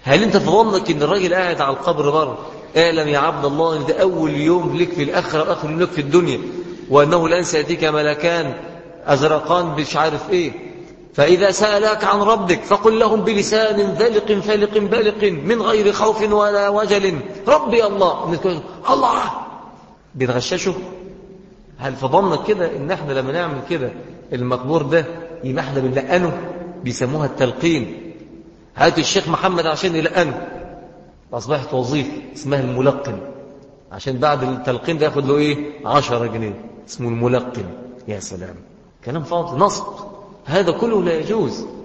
هل انت في ظنك ان الراجل قاعد على القبر بره اعلم يا عبد الله ان ده اول يوم لك في الاخره واخر يوم لك في الدنيا وانه الان سياتيك ملكان ازرقان مش عارف ايه فاذا سالك عن ربك فقل لهم بلسان ذلق فالق بالق من غير خوف ولا وجل ربي الله الله بتغششه هل في ظنك كده ان احنا لما نعمل كده المقبور ده يبقى احنا بنلقنه بيسموها التلقين هاتوا الشيخ محمد عشان يلقنه أصبحت وظيفة اسمها الملقن عشان بعد التلقين ده ياخد له إيه عشرة جنيه اسمه الملقن يا سلام كلام فاضي نصب هذا كله لا يجوز